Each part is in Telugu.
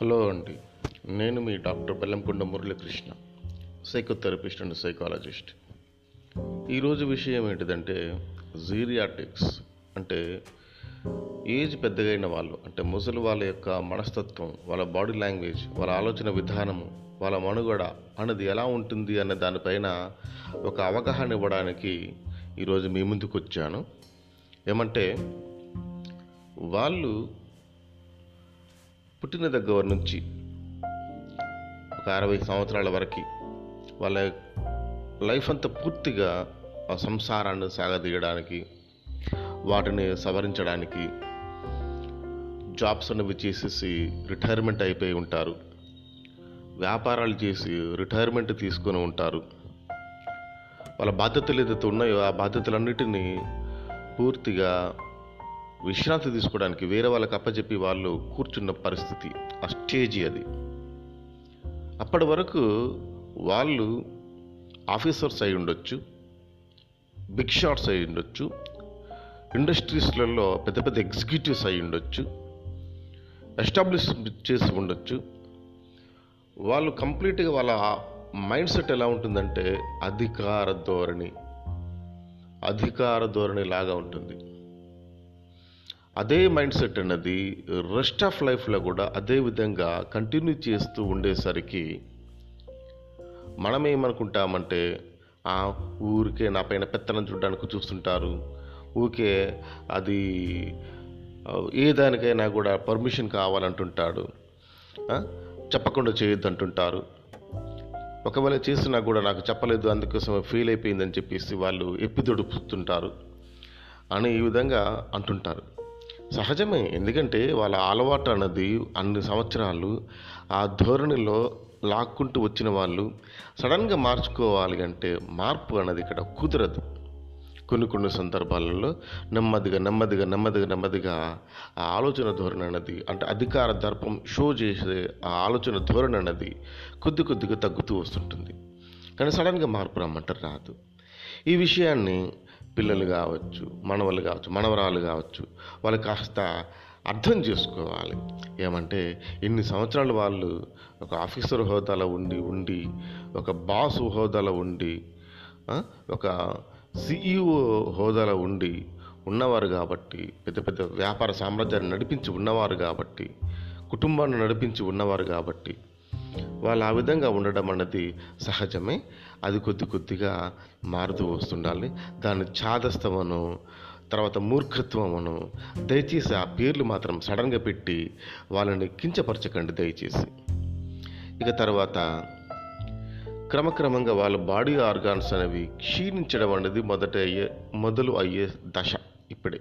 హలో అండి నేను మీ doctor Bellamkonda Muralikrishna psychotherapist and psychologist ఈరోజు విషయం ఏంటిదంటే జీరియాటిక్స్ అంటే ఏజ్ పెద్దగైన వాళ్ళు అంటే ముసలి వాళ్ళ యొక్క మనస్తత్వం వాళ్ళ బాడీ లాంగ్వేజ్ వాళ్ళ ఆలోచన విధానము వాళ్ళ మనుగడ అన్నది ఎలా ఉంటుంది అనే దానిపైన ఒక అవగాహన ఇవ్వడానికి ఈరోజు మీ ముందుకు వచ్చాను ఏమంటే వాళ్ళు పుట్టిన దగ్గర నుంచి ఒక అరవై సంవత్సరాల వరకు వాళ్ళ లైఫ్ అంతా పూర్తిగా ఆ సంసారాన్ని సాగదీయడానికి వాటిని సవరించడానికి జాబ్స్ అనేవి చేసేసి రిటైర్మెంట్ అయిపోయి ఉంటారు వ్యాపారాలు చేసి రిటైర్మెంట్ తీసుకొని ఉంటారు వాళ్ళ బాధ్యతలు ఏదైతే ఉన్నాయో ఆ బాధ్యతలన్నిటినీ పూర్తిగా విశ్రాంతి తీసుకోవడానికి వేరే వాళ్ళకి అప్పచెప్పి వాళ్ళు కూర్చున్న పరిస్థితి ఆ స్టేజీ అది అప్పటి వరకు వాళ్ళు ఆఫీసర్స్ అయి ఉండొచ్చు బిగ్ షాట్స్ అయి ఉండొచ్చు ఇండస్ట్రీస్లలో పెద్ద పెద్ద ఎగ్జిక్యూటివ్స్ అయి ఉండొచ్చు ఎస్టాబ్లిష్ చేసి ఉండొచ్చు వాళ్ళు కంప్లీట్గా వాళ్ళ మైండ్ సెట్ ఎలా ఉంటుందంటే అధికార ధోరణి అధికార ధోరణి లాగా ఉంటుంది అదే మైండ్ సెట్ అన్నది రెస్ట్ ఆఫ్ లైఫ్లో కూడా అదే విధంగా కంటిన్యూ చేస్తూ ఉండేసరికి మనం ఏమనుకుంటామంటే ఆ ఊరికే నా పైన పెత్తనం చూడడానికి చూస్తుంటారు ఊరికే అది ఆ, ఏ దానికైనా కూడా పర్మిషన్ కావాలంటుంటాడు ఆ, చెప్పకుండా చేయొద్దు అంటుంటారు ఒకవేళ చేసినా కూడా నాకు చెప్పలేదు అందుకోసం ఫెయిల్ అయిపోయిందని చెప్పేసి వాళ్ళు ఎప్పిదొడుపుతుంటారు అని ఈ విధంగా అంటుంటారు సహజమే ఎందుకంటే వాళ్ళ అలవాటు అన్నది అన్ని సంవత్సరాలు ఆ ధోరణిలో లాక్కుంటూ వచ్చిన వాళ్ళు సడన్గా మార్చుకోవాలి అంటే మార్పు అన్నది ఇక్కడ కుదరదు కొన్ని కొన్ని సందర్భాలలో నెమ్మదిగా నెమ్మదిగా నెమ్మదిగా నెమ్మదిగా ఆ ఆలోచన ధోరణి అన్నది అంటే అధికార దర్పం షో చేసే ఆ ఆలోచన ధోరణి అన్నది కొద్ది కొద్దిగా తగ్గుతూ వస్తుంటుంది కానీ సడన్గా మార్పు రమ్మంటే రాదు ఈ విషయాన్ని పిల్లలు కావచ్చు మనవలు కావచ్చు మనవరాలు కావచ్చు వాళ్ళు కాస్త అర్థం చేసుకోవాలి ఏమంటే ఇన్ని సంవత్సరాలు వాళ్ళు ఒక ఆఫీసర్ హోదాలో ఉండి ఉండి ఒక బాస్ హోదాలో ఉండి ఆ, ఒక సిఇఓ హోదాలో ఉండి ఉన్నవారు కాబట్టి పెద్ద పెద్ద వ్యాపార సామ్రాజ్యాన్ని నడిపించి ఉన్నవారు కాబట్టి కుటుంబాన్ని నడిపించి ఉన్నవారు కాబట్టి వాళ్ళు ఆ విధంగా ఉండడం అన్నది సహజమే అది కొద్ది కొద్దిగా మారుతూ వస్తుండాలి దాన్ని చాదస్తమను తర్వాత మూర్ఖత్వమును దయచేసి ఆ పేర్లు మాత్రం సడన్గా పెట్టి వాళ్ళని కించపరచకండి దయచేసి ఇక తర్వాత క్రమక్రమంగా వాళ్ళ బాడీ ఆర్గాన్స్ అనేవి క్షీణించడం అనేది మొదట అయ్యే మొదలు అయ్యే దశ ఇప్పుడే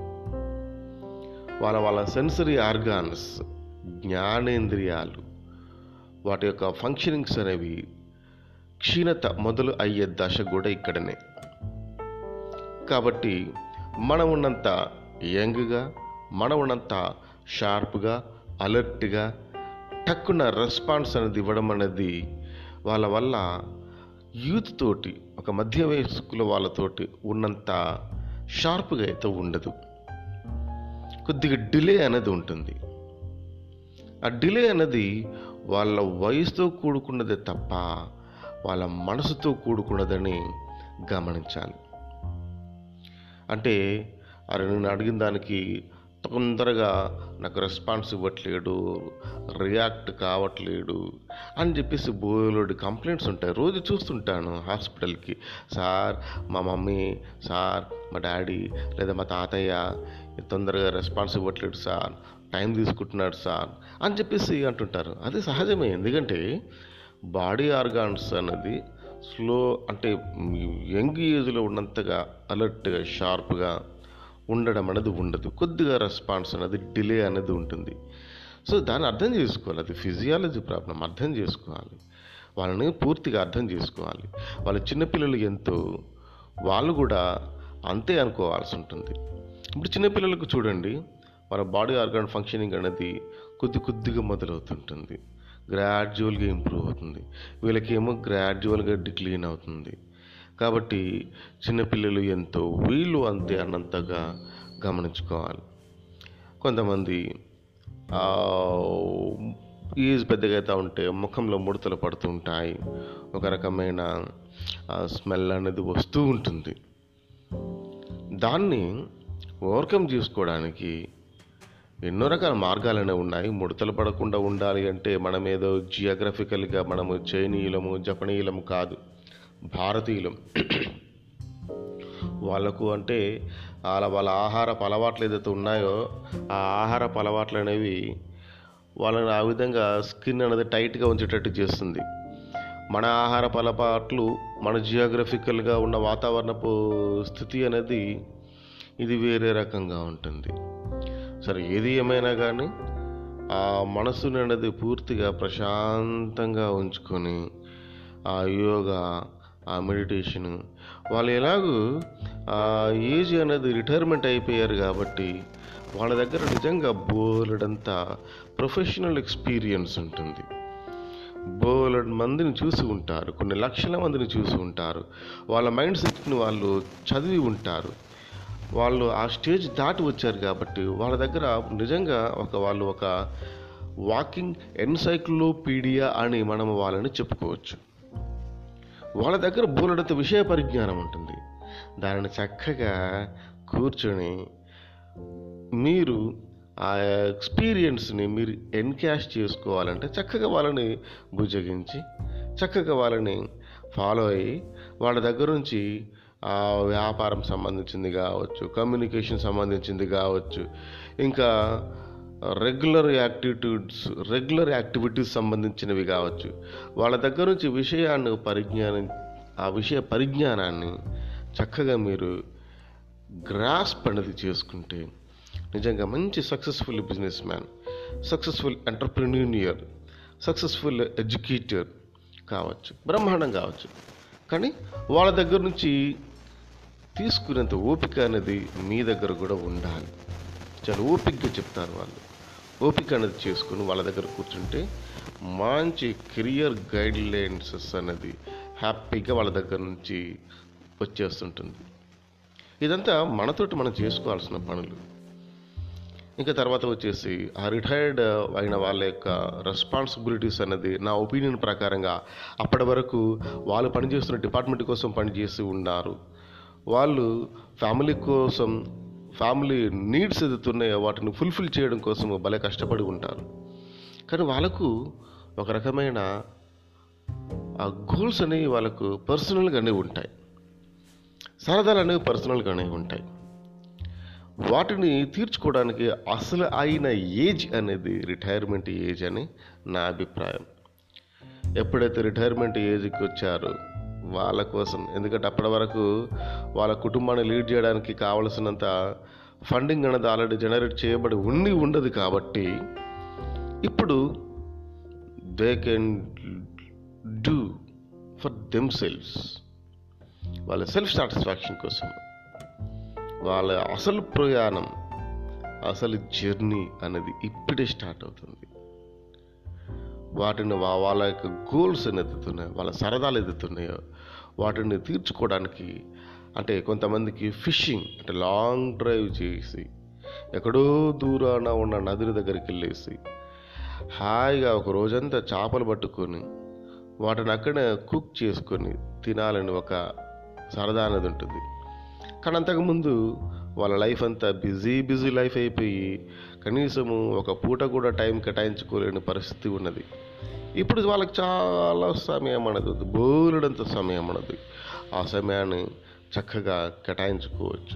వాళ్ళ వాళ్ళ సెన్సరీ ఆర్గాన్స్ జ్ఞానేంద్రియాలు వాటి యొక్క ఫంక్షనింగ్స్ అనేవి క్షీణత మొదలు అయ్యే దశ కూడా ఇక్కడనే కాబట్టి మనం ఉన్నంత యంగ్గా మనం ఉన్నంత షార్ప్గా అలర్ట్గా టక్కున రెస్పాన్స్ అనేది ఇవ్వడం అనేది వాళ్ళ వల్ల యూత్ తోటి ఒక మధ్య వయస్కుల వాళ్ళతోటి ఉన్నంత షార్ప్గా అయితే ఉండదు కొద్దిగా డిలే అనేది ఉంటుంది ఆ డిలే అనేది వాళ్ళ వయసుతో కూడుకున్నదే తప్ప వాళ్ళ మనసుతో కూడుకున్నదని గమనించాలి అంటే అరే నేను అడిగిన దానికి తొందరగా నాకు రెస్పాన్స్ ఇవ్వట్లేడు రియాక్ట్ కావట్లేడు అని చెప్పేసి బోలోడి కంప్లైంట్స్ ఉంటాయి రోజు చూస్తుంటాను హాస్పిటల్కి సార్ మా మమ్మీ సార్ మా డాడీ లేదా మా తాతయ్య తొందరగా రెస్పాన్స్ ఇవ్వట్లేడు సార్ టైం తీసుకుంటున్నాడు సార్ అని చెప్పేసి అంటుంటారు అది సహజమే ఎందుకంటే బాడీ ఆర్గాన్స్ అనేది స్లో అంటే యంగ్ ఏజ్లో ఉన్నంతగా అలర్ట్గా షార్ప్గా ఉండడం అనేది ఉండదు కొద్దిగా రెస్పాన్స్ అనేది డిలే అనేది ఉంటుంది సో దాన్ని అర్థం చేసుకోవాలి అది ఫిజియాలజీ ప్రాబ్లం అర్థం చేసుకోవాలి వాళ్ళని పూర్తిగా అర్థం చేసుకోవాలి వాళ్ళ చిన్నపిల్లలు ఎంతో వాళ్ళు కూడా అంతే అనుకోవాల్సి ఉంటుంది ఇప్పుడు చిన్నపిల్లలకు చూడండి వాళ్ళ బాడీ ఆర్గాన్ ఫంక్షనింగ్ అనేది కొద్ది కొద్దిగా మొదలవుతుంటుంది గ్రాడ్యువల్గా ఇంప్రూవ్ అవుతుంది వీళ్ళకేమో గ్రాడ్యువల్గా డిక్లీన్ అవుతుంది కాబట్టి చిన్నపిల్లలు ఎంతో వీళ్ళు అంతే అన్నంతగా గమనించుకోవాలి కొంతమంది ఆ, ఏజ్ పెద్దగా అవుతూ ఉంటే ముఖంలో ముడతలు పడుతూ ఉంటాయి ఒక రకమైన స్మెల్ అనేది వస్తూ ఉంటుంది దాన్ని ఓవర్కమ్ చేసుకోవడానికి ఎన్నో రకాల మార్గాలనే ఉన్నాయి ముడతలు పడకుండా ఉండాలి అంటే మనం ఏదో జియోగ్రఫికల్గా మనము చైనీయులము జపనీయులము కాదు భారతీయులం వాళ్ళకు అంటే వాళ్ళ వాళ్ళ ఆహారపు అలవాట్లు ఏదైతే ఉన్నాయో ఆ ఆహారపు అలవాట్లు అనేవి వాళ్ళని ఆ విధంగా స్కిన్ అనేది టైట్గా ఉంచేటట్టు చేస్తుంది మన ఆహారపు అలవాట్లు మన జియోగ్రఫికల్గా ఉన్న వాతావరణపు స్థితి అనేది ఇది వేరే రకంగా ఉంటుంది సరే ఏది ఏమైనా కానీ ఆ మనసుని అనేది పూర్తిగా ప్రశాంతంగా ఉంచుకొని ఆ యోగా ఆ మెడిటేషన్ వాళ్ళు ఎలాగూ ఆ ఏజ్ అనేది రిటైర్మెంట్ అయిపోయారు కాబట్టి వాళ్ళ దగ్గర నిజంగా బోలెడంతా ప్రొఫెషనల్ ఎక్స్పీరియన్స్ ఉంటుంది బోలెడ్ మందిని చూసి ఉంటారు కొన్ని లక్షల మందిని చూసి ఉంటారు వాళ్ళ మైండ్ సెట్ని వాళ్ళు చదివి ఉంటారు వాళ్ళు ఆ స్టేజ్ దాటి వచ్చారు కాబట్టి వాళ్ళ దగ్గర నిజంగా ఒక వాళ్ళు ఒక వాకింగ్ ఎన్సైక్లోపీడియా అని మనం వాళ్ళని చెప్పుకోవచ్చు వాళ్ళ దగ్గర బోలెడంత విషయ పరిజ్ఞానం ఉంటుంది దానిని చక్కగా కూర్చొని మీరు ఆ ఎక్స్పీరియన్స్ని మీరు ఎన్కాష్ చేసుకోవాలంటే చక్కగా వాళ్ళని భుజగించి చక్కగా వాళ్ళని ఫాలో అయ్యి వాళ్ళ దగ్గర నుంచి ఆ వ్యాపారం సంబంధించింది కావచ్చు కమ్యూనికేషన్ సంబంధించింది కావచ్చు ఇంకా రెగ్యులర్ యాక్టిట్యూడ్స్ రెగ్యులర్ యాక్టివిటీస్ సంబంధించినవి కావచ్చు వాళ్ళ దగ్గర నుంచి విషయాన్ని పరిజ్ఞానం ఆ విషయ పరిజ్ఞానాన్ని చక్కగా మీరు గ్రాస్ప్ అనేది చేసుకుంటే నిజంగా మంచి successful business man successful entrepreneur successful educator కావచ్చు బ్రహ్మాండం కావచ్చు కానీ వాళ్ళ దగ్గర నుంచి తీసుకునేంత ఓపిక అనేది మీ దగ్గర కూడా ఉండాలి చాలా ఓపికగా చెప్తారు వాళ్ళు ఓపిక అనేది చేసుకుని వాళ్ళ దగ్గర కూర్చుంటే మంచి కెరియర్ గైడ్ లైన్సెస్ అనేది హ్యాపీగా వాళ్ళ దగ్గర నుంచి వచ్చేస్తుంటుంది ఇదంతా మనతోటి మనం చేసుకోవాల్సిన పనులు ఇంకా తర్వాత వచ్చేసి ఆ రిటైర్డ్ అయిన వాళ్ళ యొక్క రెస్పాన్సిబిలిటీస్ అనేది నా ఒపీనియన్ ప్రకారంగా అప్పటి వరకు వాళ్ళు పనిచేస్తున్న డిపార్ట్మెంట్ కోసం పనిచేసి ఉన్నారు వాళ్ళు ఫ్యామిలీ కోసం ఫ్యామిలీ నీడ్స్ ఎదుగుతున్నాయో వాటిని ఫుల్ఫిల్ చేయడం కోసం భలే కష్టపడి ఉంటారు కానీ వాళ్ళకు ఒక రకమైన ఆ గోల్స్ అనేవి వాళ్ళకు పర్సనల్గానే ఉంటాయి సరదాలు అనేవి పర్సనల్గానే ఉంటాయి వాటిని తీర్చుకోవడానికి అసలు అయిన ఏజ్ అనేది రిటైర్మెంట్ ఏజ్ అని నా అభిప్రాయం ఎప్పుడైతే రిటైర్మెంట్ ఏజ్కి వచ్చారో వాళ్ళ కోసం ఎందుకంటే అప్పటి వరకు వాళ్ళ కుటుంబాన్ని లీడ్ చేయడానికి కావలసినంత ఫండింగ్ అనేది ఆల్రెడీ జనరేట్ చేయబడి ఉండి ఉండదు కాబట్టి ఇప్పుడు they can do for themselves వాళ్ళ సెల్ఫ్ సాటిస్ఫాక్షన్ కోసం వాళ్ళ అసలు ప్రయాణం అసలు జర్నీ అనేది ఇప్పుడే స్టార్ట్ అవుతుంది వాటిని వా- వాళ్ళ యొక్క గోల్స్ ఎదుగుతున్నాయో వాళ్ళ సరదాలు ఎదుగుతున్నాయో వాటిని తీర్చుకోవడానికి అంటే కొంతమందికి ఫిషింగ్ అంటే లాంగ్ డ్రైవ్ చేసి ఎక్కడో దూరాన ఉన్న నదిని దగ్గరికి వెళ్ళేసి హాయిగా ఒక రోజంతా చేపలు పట్టుకొని వాటిని అక్కడే కుక్ చేసుకొని తినాలని ఒక సరదా అనేది ఉంటుంది కానీ అంతకుముందు వాళ్ళ లైఫ్ అంతా బిజీ బిజీ లైఫ్ అయిపోయి కనీసము ఒక పూట కూడా టైం కేటాయించుకోలేని పరిస్థితి ఉన్నది ఇప్పుడు వాళ్ళకి చాలా సమయం అనేది బోలెడంత సమయం ఉన్నది ఆ సమయాన్ని చక్కగా కేటాయించుకోవచ్చు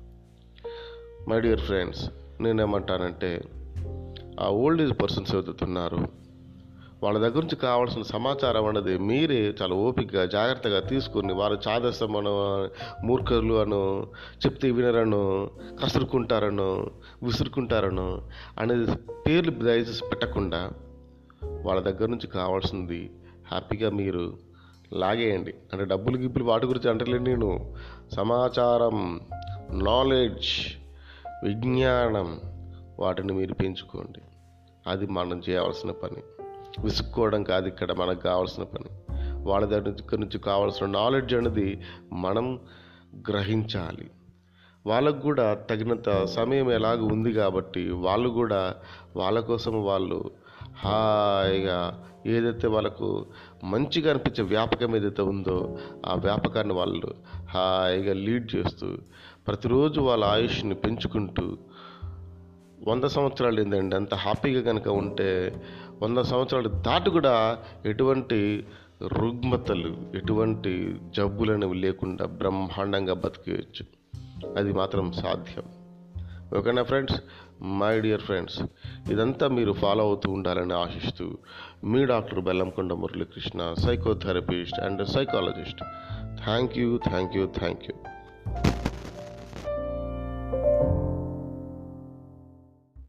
మై డియర్ ఫ్రెండ్స్ నేనేమంటానంటే ఆ ఓల్డ్ ఏజ్ పర్సన్స్ ఎవరుతున్నారు వాళ్ళ దగ్గర నుంచి కావాల్సిన సమాచారం అనేది మీరే చాలా ఓపికగా జాగ్రత్తగా తీసుకుని వారు చాదస్తమనో మూర్ఖులు అను చెప్తే వినరనో కసురుకుంటారనో విసురుకుంటారనో అనేది పేర్లు దయచేసి పెట్టకుండా వాళ్ళ దగ్గర నుంచి కావాల్సింది హ్యాపీగా మీరు లాగేయండి అంటే డబ్బులు గిబ్బులు వాటి గురించి అంటలేను నేను సమాచారం నాలెడ్జ్ విజ్ఞానం వాటిని మీరు పెంచుకోండి అది మనం చేయవలసిన పని విసుక్కోవడం కాదు ఇక్కడ మనకు కావాల్సిన పని వాళ్ళ దగ్గర నుంచి కావాల్సిన నాలెడ్జ్ అనేది మనం గ్రహించాలి వాళ్ళకు కూడా తగినంత సమయం ఎలాగ ఉంది కాబట్టి వాళ్ళు కూడా వాళ్ళ కోసం వాళ్ళు హాయిగా ఏదైతే వాళ్ళకు మంచిగా అనిపించే వ్యాపకం ఏదైతే ఉందో ఆ వ్యాపకాన్ని వాళ్ళు హాయిగా లీడ్ చేస్తూ ప్రతిరోజు వాళ్ళ ఆయుష్ని పెంచుకుంటూ వంద సంవత్సరాలు ఏంటండి అంత హ్యాపీగా కనుక ఉంటే వంద సంవత్సరాలు దాటి కూడా ఎటువంటి రుగ్మతలు ఎటువంటి జబ్బులు అనేవి లేకుండా బ్రహ్మాండంగా బతికేయచ్చు అది మాత్రం సాధ్యం ఓకేనా ఫ్రెండ్స్ మై డియర్ ఫ్రెండ్స్ ఇదంతా మీరు ఫాలో అవుతూ ఉండాలని ఆశిస్తూ మీ doctor Bellamkonda Muralikrishna psychotherapist and psychologist thank you thank you thank you